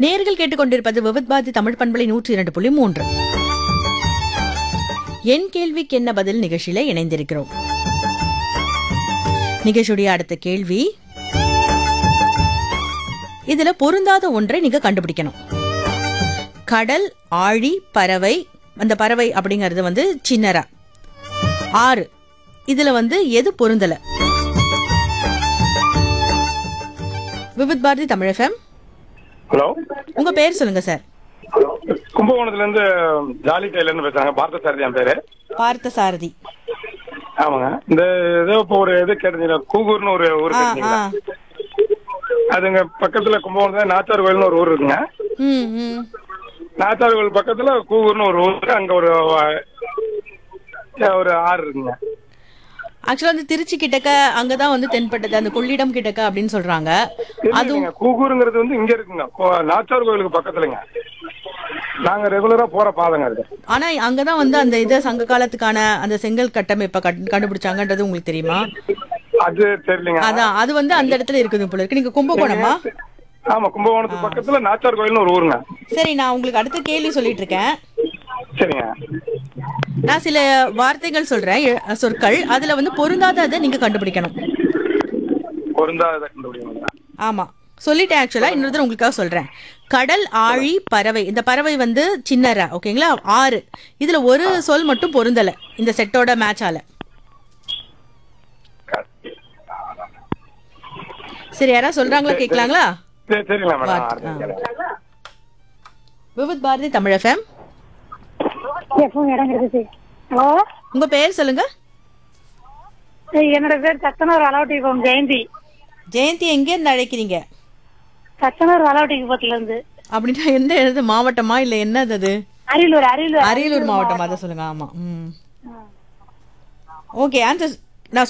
நேர்கள் கேட்டுக்கொண்டிருப்பது விவத்பாதி தமிழ் பண்பலை நூற்றி இரண்டு புள்ளி மூன்று என் கேள்விக்கு என்ன பதில் நிகழ்ச்சியில இணைந்திருக்கிறோம் நிகழ்ச்சியுடைய அடுத்த கேள்வி இதுல பொருந்தாத ஒன்றை நீங்க கண்டுபிடிக்கணும் கடல் ஆழி பறவை அந்த பறவை அப்படிங்கிறது வந்து சின்னரா ஆறு இதுல வந்து எது பொருந்தல விவித் பாரதி தமிழ் எஃப்எம் ஹலோ உங்க பேர் சொல்லுங்க சார் கும்பகோணத்துல இருந்து ஜாலி டைலர்னு பேசுறாங்க பார்த்த சாரதி என் பேரு பார்த்த சாரதி ஆமாங்க இந்த ஏதோ இப்போ ஒரு இது கேட்டீங்களா கூகூர்னு ஒரு ஊர் ஆ கேட்டீங்களா ஆ அதுங்க பக்கத்துல கும்பகோணத்துல நாச்சார் கோயில்னு ஒரு ஊர் இருக்குங்க ம் ம் நாச்சார் கோயில் பக்கத்துல கூகூர்னு ஒரு ஊர் இருக்கு. அங்க ஒரு அஹ், ஒரு ஆறு இருக்குங்க ஆக்சுவலா வந்து திருச்சி கிட்டக்க அங்கதான் வந்து தென்பட்டது அந்த கொள்ளிடம் கிட்டக்க அப்படின்னு சொல்றாங்க அதுவும் இல்லைங்க கூகூருங்கிறது வந்து இங்க இருக்குங்க கோ- நாச்சார் கோயிலுக்கு பக்கத்துலங்க நாங்க ரெகுலரா போற பாதைங்க அது ஆனா அங்கதான் வந்து அந்த இத சங்க காலத்துக்கான அந்த செங்கல் கட்டமைப்பை கண்டு- கண்டுபிடிச்சாங்கன்றது உங்களுக்கு தெரியுமா அது தெரியலங்க அதான் அது வந்து அந்த இடத்துல இருக்குது போல இருக்கு நீங்க கும்பகோணமா ஆமா கும்பகோணத்துக்கு பக்கத்துல நாச்சார் கோயில்னு ஒரு ஊருங்க சரி நான் உங்களுக்கு அடுத்த கேள்வி சொல்லிட்டு இருக்கேன் சரிங்க நான் சில வார்த்தைகள் சொல்றேன் எ- சொற்கள் அதுல வந்து பொருந்தாததை நீங்க கண்டுபிடிக்கணும் பொருந்தாத கண்டுபிடிங்க ஆமா சொல்லிட்டேன் ஆக்சுவலா இன்னொரு தடவை உங்களுக்காக சொல்றேன் கடல் ஆழி பறவை இந்த பறவை வந்து சின்னரா ஓகேங்களா ஆறு இதுல ஒரு சொல் மட்டும் பொருந்தல இந்த செட்டோட மேட்சால சரி யாராவது சொல்றாங்களா கேட்கலாங்களா சரி சரிங்களா மேடம் வாட்- அடுத்து கேளுங்க. விவித் பாரதி தமிழ் எஃப்எம் எப்பவும் இடம் கிடைச்சிச்சு ஹலோ உங்க பேர் சொல்லுங்க என்னோட பேர் தச்சனூர் வளவட்டிக்குப்பம் ஜெயந்தி ஜெயந்தி எங்க இருந்து அழைக்கிறீங்க தச்சனூர் வளவட்டிக்குப்பத்துல இருந்து அப்படின்னா எந்த இது மாவட்டமா இல்ல என்னது அது அரியலூர் அரியலூர் அரியலூர் மாவட்டம் அதை சொல்லுங்க ஆமா ம் ஓகே ஆன்சர்